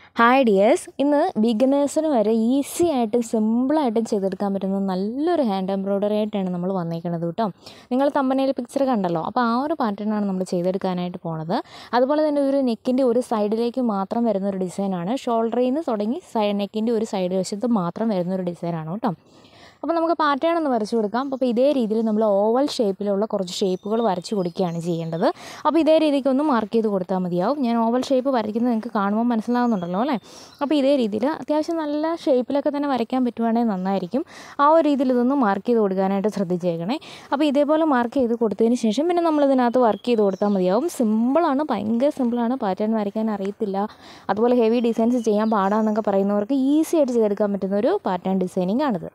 hi dears ഇന്ന് ബിഗിനേഴ്സിന് വരെ easy ആയിട്ടും സിമ്പിളായിട്ടും ചെയ്തെടുക്കാൻ പറ്റുന്ന നല്ലൊരു ഹാൻഡ് എംബ്രോയ്ഡറി ആയിട്ടാണ് നമ്മൾ വന്നേക്കുന്നത് കേട്ടോ നിങ്ങൾ തമ്പനയിൽ പിക്ചർ കണ്ടല്ലോ അപ്പോൾ ആ ഒരു പാറ്റേണാണ് നമ്മൾ ചെയ്തെടുക്കാനായിട്ട് പോണത് അതുപോലെ തന്നെ ഒരു നെക്കിൻ്റെ ഒരു സൈഡിലേക്ക് മാത്രം വരുന്ന ഒരു ഡിസൈനാണ് ഷോൾഡറിൽ നിന്ന് തുടങ്ങി സൈഡ് നെക്കിൻ്റെ ഒരു സൈഡ് വശത്ത് മാത്രം വരുന്ന ഒരു ഡിസൈനാണ് കേട്ടോ അപ്പോൾ നമുക്ക് പാറ്റേൺ ഒന്ന് വരച്ചു കൊടുക്കാം അപ്പോൾ ഇതേ രീതിയിൽ നമ്മൾ ഓവൽ ഷേപ്പിലുള്ള കുറച്ച് ഷേപ്പുകൾ വരച്ചു കൊടുക്കുകയാണ് ചെയ്യേണ്ടത് അപ്പോൾ ഇതേ രീതിക്ക് ഒന്ന് മാർക്ക് ചെയ്ത് കൊടുത്താൽ മതിയാവും ഞാൻ ഓവൽ ഷേപ്പ് വരയ്ക്കുന്നത് നിങ്ങൾക്ക് കാണുമ്പോൾ മനസ്സിലാവുന്നുണ്ടല്ലോ അല്ലേ അപ്പോൾ ഇതേ രീതിയിൽ അത്യാവശ്യം നല്ല ഷേപ്പിലൊക്കെ തന്നെ വരയ്ക്കാൻ പറ്റുവാണെങ്കിൽ നന്നായിരിക്കും ആ ഒരു രീതിയിൽ ഇതൊന്ന് മാർക്ക് ചെയ്ത് കൊടുക്കാനായിട്ട് ശ്രദ്ധിച്ചേക്കണേ അപ്പോൾ ഇതേപോലെ മാർക്ക് ചെയ്ത് കൊടുത്തതിന് ശേഷം പിന്നെ നമ്മൾ ഇതിനകത്ത് വർക്ക് ചെയ്ത് കൊടുത്താൽ മതിയാവും സിമ്പിളാണ് ഭയങ്കര സിമ്പിളാണ് പാറ്റേൺ വരയ്ക്കാൻ അറിയത്തില്ല അതുപോലെ ഹെവി ഡിസൈൻസ് ചെയ്യാൻ പാടാന്നൊക്കെ പറയുന്നവർക്ക് ഈസി ആയിട്ട് ചെയ്തെടുക്കാൻ പറ്റുന്ന ഒരു പാറ്റേൺ ഡിസൈനിങ് ആണിത്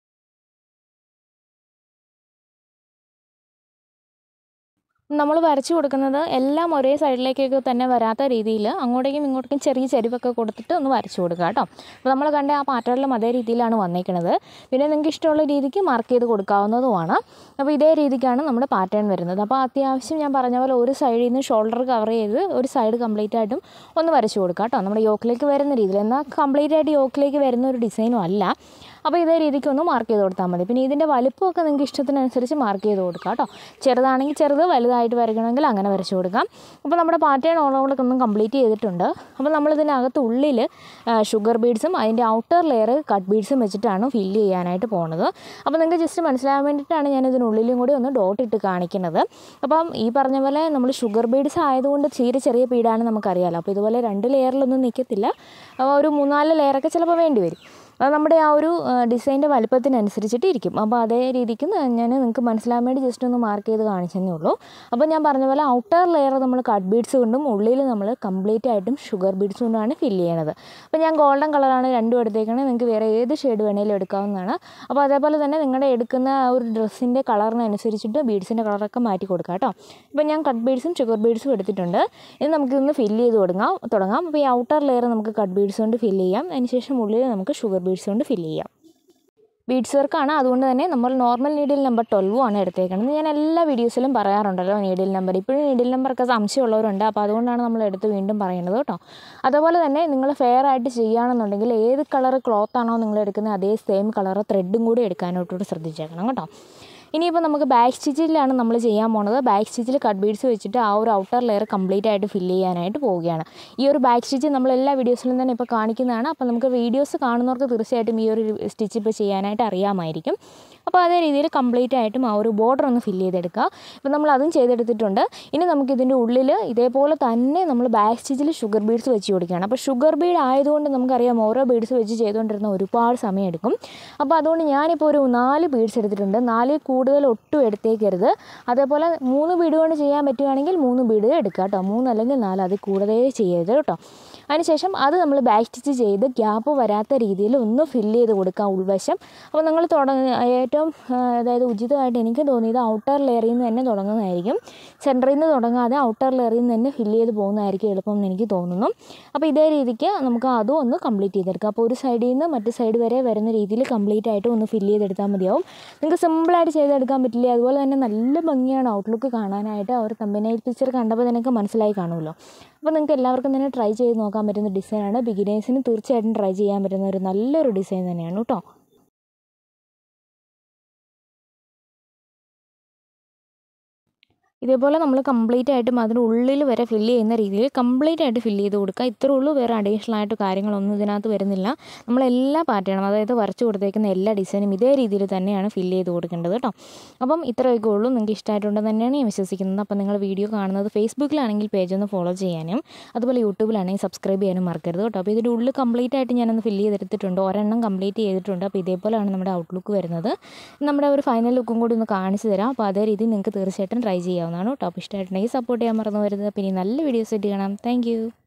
നമ്മൾ വരച്ചു കൊടുക്കുന്നത് എല്ലാം ഒരേ സൈഡിലേക്കൊക്കെ തന്നെ വരാത്ത രീതിയിൽ അങ്ങോട്ടേക്കും ഇങ്ങോട്ടേക്കും ചെറിയ ചെരിവൊക്കെ കൊടുത്തിട്ട് ഒന്ന് വരച്ചു കൊടുക്കുക കേട്ടോ അപ്പോൾ നമ്മൾ കണ്ട ആ പാറ്റേണിലും അതേ രീതിയിലാണ് വന്നേക്കുന്നത് പിന്നെ നിങ്ങൾക്ക് ഇഷ്ടമുള്ള രീതിക്ക് മാർക്ക് ചെയ്ത് കൊടുക്കാവുന്നതുമാണ് അപ്പോൾ ഇതേ രീതിക്കാണ് നമ്മുടെ പാറ്റേൺ വരുന്നത് അപ്പോൾ അത്യാവശ്യം ഞാൻ പറഞ്ഞ പോലെ ഒരു സൈഡിൽ നിന്ന് ഷോൾഡർ കവർ ചെയ്ത് ഒരു സൈഡ് കംപ്ലീറ്റ് ആയിട്ടും ഒന്ന് വരച്ചു കൊടുക്കുക കേട്ടോ നമ്മുടെ യോക്കിലേക്ക് വരുന്ന രീതിയിൽ എന്നാൽ കംപ്ലീറ്റ് ആയിട്ട് യോക്കിലേക്ക് വരുന്ന ഒരു ഡിസൈനും അല്ല അപ്പോൾ ഇതേ രീതിക്ക് ഒന്ന് മാർക്ക് ചെയ്ത് കൊടുത്താൽ മതി പിന്നെ ഇതിൻ്റെ വലുപ്പമൊക്കെ നിങ്ങൾക്ക് ഇഷ്ടത്തിനനുസരിച്ച് മാർക്ക് ചെയ്ത് കൊടുക്കുക കേട്ടോ ചെറുതാണെങ്കിൽ ചെറുത് വലുതായിട്ട് വരയ്ക്കണമെങ്കിൽ അങ്ങനെ വരച്ചു കൊടുക്കാം അപ്പോൾ നമ്മുടെ പാറ്റേൺ ഓളോളൊക്കെ ഒന്ന് കംപ്ലീറ്റ് ചെയ്തിട്ടുണ്ട് അപ്പോൾ നമ്മളിതിനകത്ത് ഉള്ളിൽ ഷുഗർ ബീഡ്സും അതിൻ്റെ ഔട്ടർ ലെയർ കട്ട് ബീഡ്സും വെച്ചിട്ടാണ് ഫില്ല് ചെയ്യാനായിട്ട് പോകുന്നത് അപ്പോൾ നിങ്ങൾക്ക് ജസ്റ്റ് മനസ്സിലാകാൻ വേണ്ടിയിട്ടാണ് ഞാൻ ഇതിനുള്ളിലും കൂടി ഒന്ന് ഡോട്ട് ഇട്ട് കാണിക്കുന്നത് അപ്പം ഈ പറഞ്ഞ പോലെ നമ്മൾ ഷുഗർ ബീഡ്സ് ആയതുകൊണ്ട് തീരെ ചെറിയ ബീഡാണ് നമുക്കറിയാമല്ലോ അപ്പോൾ ഇതുപോലെ രണ്ട് ലെയറിലൊന്നും നിൽക്കത്തില്ല ഒരു മൂന്നാല് ലെയറൊക്കെ ചിലപ്പോൾ വേണ്ടി വരും അത് നമ്മുടെ ആ ഒരു ഡിസൈൻ്റെ വലുപ്പത്തിനനുസരിച്ചിട്ട് ഇരിക്കും അപ്പോൾ അതേ രീതിക്ക് ഞാൻ നിങ്ങൾക്ക് മനസ്സിലാൻ വേണ്ടി ജസ്റ്റ് ഒന്ന് മാർക്ക് ചെയ്ത് കാണിച്ചതേ ഉള്ളൂ അപ്പോൾ ഞാൻ പറഞ്ഞ പോലെ ഔട്ടർ ലെയർ നമ്മൾ കട്ട് ബീഡ്സ് കൊണ്ടും ഉള്ളിൽ നമ്മൾ കംപ്ലീറ്റ് ആയിട്ടും ഷുഗർ ബീഡ്സ് കൊണ്ടാണ് ഫില്ല് ചെയ്യണത് അപ്പോൾ ഞാൻ ഗോൾഡൻ കളറാണ് രണ്ടും എടുത്തേക്കണേ നിങ്ങൾക്ക് വേറെ ഏത് ഷെയ്ഡ് വേണേലും എടുക്കാവുന്നതാണ് അപ്പോൾ അതേപോലെ തന്നെ നിങ്ങളുടെ എടുക്കുന്ന ആ ഒരു ഡ്രസ്സിൻ്റെ കളറിനനുസരിച്ചിട്ട് ബീഡ്സിൻ്റെ കളറൊക്കെ മാറ്റി കൊടുക്കാം കേട്ടോ ഇപ്പോൾ ഞാൻ കട്ട് ബീഡ്സും ഷുഗർ ബീഡ്സും എടുത്തിട്ടുണ്ട് ഇനി നമുക്കിതൊന്ന് ഫില്ല് ചെയ്ത് തുടങ്ങാം തുടങ്ങാം അപ്പോൾ ഈ ഔട്ടർ ലെയർ നമുക്ക് കട്ട് ബീഡ്സ് കൊണ്ട് ഫില്ല് ചെയ്യാം അതിനുശേഷം ഉള്ളിൽ നമുക്ക് ഷുഗർ ബീഡ്സ് കൊണ്ട് ഫില്ല് ചെയ്യാം ബീഡ്സ് വർക്കാണ് അതുകൊണ്ട് തന്നെ നമ്മൾ നോർമൽ നീഡിൽ നമ്പർ ട്വൽവും ആണ് എടുത്തേക്കുന്നത് ഞാൻ എല്ലാ വീഡിയോസിലും പറയാറുണ്ടല്ലോ നീഡിൽ നമ്പർ ഇപ്പോഴും നീഡിൽ നമ്പറൊക്കെ സംശയമുള്ളവരുണ്ട് അപ്പോൾ അതുകൊണ്ടാണ് നമ്മൾ എടുത്ത് വീണ്ടും പറയുന്നത് കേട്ടോ അതുപോലെ തന്നെ നിങ്ങൾ ഫെയർ ആയിട്ട് ചെയ്യുകയാണെന്നുണ്ടെങ്കിൽ ഏത് കളർ ക്ലോത്ത് ആണോ നിങ്ങൾ എടുക്കുന്നത് അതേ സെയിം കളർ ത്രെഡും കൂടി എടുക്കാനായിട്ടോട് ശ്രദ്ധിച്ചേക്കണം കേട്ടോ ഇനിയിപ്പോൾ നമുക്ക് ബാക്ക് സ്റ്റിച്ചിലാണ് നമ്മൾ ചെയ്യാൻ പോണത് ബാക്ക് സ്റ്റിച്ചിൽ കട്ട് ബീഡ്സ് വെച്ചിട്ട് ആ ഒരു ഔട്ടർ ലെയർ കംപ്ലീറ്റ് ആയിട്ട് ഫില്ല് ചെയ്യാനായിട്ട് പോവുകയാണ് ഈ ഒരു ബാക്ക് സ്റ്റിച്ച് നമ്മൾ എല്ലാ വീഡിയോസിലും തന്നെ ഇപ്പോൾ കാണിക്കുന്നതാണ് അപ്പോൾ നമുക്ക് വീഡിയോസ് കാണുന്നവർക്ക് തീർച്ചയായിട്ടും ഈ ഒരു സ്റ്റിച്ച് ഇപ്പോൾ ചെയ്യാനായിട്ട് അറിയാമായിരിക്കും അപ്പോൾ അതേ രീതിയിൽ കംപ്ലീറ്റ് ആയിട്ടും ആ ഒരു ബോർഡർ ഒന്ന് ഫില്ല് ചെയ്തെടുക്കുക ഇപ്പോൾ നമ്മൾ അതും ചെയ്തെടുത്തിട്ടുണ്ട് ഇനി നമുക്ക് ഇതിൻ്റെ ഉള്ളിൽ ഇതേപോലെ തന്നെ നമ്മൾ ബാക്ക് സ്റ്റിച്ചിൽ ഷുഗർ ബീഡ്സ് വെച്ച് കൊടുക്കുകയാണ് അപ്പോൾ ഷുഗർ ബീഡ് ആയതുകൊണ്ട് നമുക്കറിയാം ഓരോ ബീഡ്സ് വെച്ച് ചെയ്തുകൊണ്ടിരുന്ന ഒരുപാട് സമയം എടുക്കും അപ്പോൾ അതുകൊണ്ട് ഞാനിപ്പോൾ ഒരു നാല് ബീഡ്സ് എടുത്തിട്ടുണ്ട് നാല് കൂടുതൽ ഒട്ടും എടുത്തേക്കരുത് അതേപോലെ മൂന്ന് ബീഡ് കൊണ്ട് ചെയ്യാൻ പറ്റുകയാണെങ്കിൽ മൂന്ന് ബീഡ് എടുക്കുക കേട്ടോ മൂന്ന് അല്ലെങ്കിൽ നാല് അതിൽ കൂടുതലേ ചെയ്യരുത് കേട്ടോ അതിനുശേഷം അത് നമ്മൾ ബാക്ക് സ്റ്റിച്ച് ചെയ്ത് ഗ്യാപ്പ് വരാത്ത രീതിയിൽ ഒന്ന് ഫില്ല് ചെയ്ത് കൊടുക്കുക ഉൾവശം അപ്പോൾ നിങ്ങൾ തുടങ്ങ ഏറ്റവും അതായത് ഉചിതമായിട്ട് എനിക്ക് തോന്നിയത് ഔട്ടർ ലെയറിൽ നിന്ന് തന്നെ തുടങ്ങുന്നതായിരിക്കും സെൻറ്ററിൽ നിന്ന് തുടങ്ങാതെ ഔട്ടർ ലെയറിൽ നിന്ന് തന്നെ ഫില്ല് ചെയ്ത് പോകുന്നതായിരിക്കും എളുപ്പം എന്ന് എനിക്ക് തോന്നുന്നു അപ്പോൾ ഇതേ രീതിക്ക് നമുക്ക് അതും ഒന്ന് കംപ്ലീറ്റ് ചെയ്തെടുക്കാം അപ്പോൾ ഒരു സൈഡിൽ നിന്ന് മറ്റു സൈഡ് വരെ വരുന്ന രീതിയിൽ കംപ്ലീറ്റ് ആയിട്ട് ഒന്ന് ഫില്ല് ചെയ്തെടുത്താൽ മതിയാവും നിങ്ങൾക്ക് സിമ്പിളായിട്ട് ചെയ്തെടുക്കാൻ പറ്റില്ല അതുപോലെ തന്നെ നല്ല ഭംഗിയാണ് ഔട്ട്ലുക്ക് കാണാനായിട്ട് ആ ഒരു തമ്പനൈൽ പിക്ചർ കണ്ടപ്പോൾ നിനക്ക് മനസ്സിലായി കാണുമല്ലോ അപ്പോൾ നിങ്ങൾക്ക് എല്ലാവർക്കും തന്നെ ട്രൈ ചെയ്ത് നോക്കാൻ പറ്റുന്ന ഡിസൈനാണ് ബിഗിനേഴ്സിന് തീർച്ചയായിട്ടും ട്രൈ ചെയ്യാൻ പറ്റുന്ന ഒരു നല്ലൊരു ഡിസൈൻ തന്നെയാണ് കേട്ടോ ഇതേപോലെ നമ്മൾ കംപ്ലീറ്റ് ആയിട്ടും അതിൻ്റെ ഉള്ളിൽ വരെ ഫില്ല് ചെയ്യുന്ന രീതിയിൽ കംപ്ലീറ്റ് ആയിട്ട് ഫില്ല് ചെയ്ത് കൊടുക്കുക ഇത്രേ ഉള്ളൂ വേറെ അഡീഷണൽ ആയിട്ട് കാര്യങ്ങളൊന്നും ഇതിനകത്ത് വരുന്നില്ല നമ്മളെല്ലാ പാറ്റേണും അതായത് വരച്ച് കൊടുത്തേക്കുന്ന എല്ലാ ഡിസൈനും ഇതേ രീതിയിൽ തന്നെയാണ് ഫില്ല് ചെയ്ത് കൊടുക്കേണ്ടത് കേട്ടോ അപ്പം ഇത്രയൊക്കെ ഉള്ളൂ നിങ്ങൾക്ക് ഇഷ്ടമായിട്ടുണ്ടെന്ന് തന്നെയാണ് ഞാൻ വിശ്വസിക്കുന്നത് അപ്പം നിങ്ങൾ വീഡിയോ കാണുന്നത് ഫേസ്ബുക്കിലാണെങ്കിൽ പേജ് ഒന്ന് ഫോളോ ചെയ്യാനും അതുപോലെ യൂട്യൂബിലാണെങ്കിൽ സബ്സ്ക്രൈബ് ചെയ്യാനും മറക്കരുത് കേട്ടോ അപ്പോൾ ഇതിൻ്റെ ഉള്ളിൽ കംപ്ലീറ്റ് ആയിട്ട് ഞാനൊന്ന് ഫില്ല് ചെയ്തെടുത്തിട്ടുണ്ട് ഒരെണ്ണം കംപ്ലീറ്റ് ചെയ്തിട്ടുണ്ട് അപ്പോൾ ഇതേപോലെയാണ് നമ്മുടെ ഔട്ട്ലുക്ക് വരുന്നത് നമ്മുടെ ഒരു ഫൈനൽ ലുക്കും കൂടി ഒന്ന് കാണിച്ചു തരാം അപ്പോൾ അതേ രീതിയിൽ നിങ്ങൾക്ക് തീർച്ചയായിട്ടും ട്രൈ ചെയ്യാം ചെയ്യാവുന്നതാണ് കേട്ടോ അപ്പോൾ ഇഷ്ടമായിട്ടുണ്ടെങ്കിൽ സപ്പോർട്ട് ചെയ്യാൻ മറന്നു വരുന്നത് പിന്നെ നല്ല വീഡിയോസ് ആയിട്ട് കാണാം താങ്ക്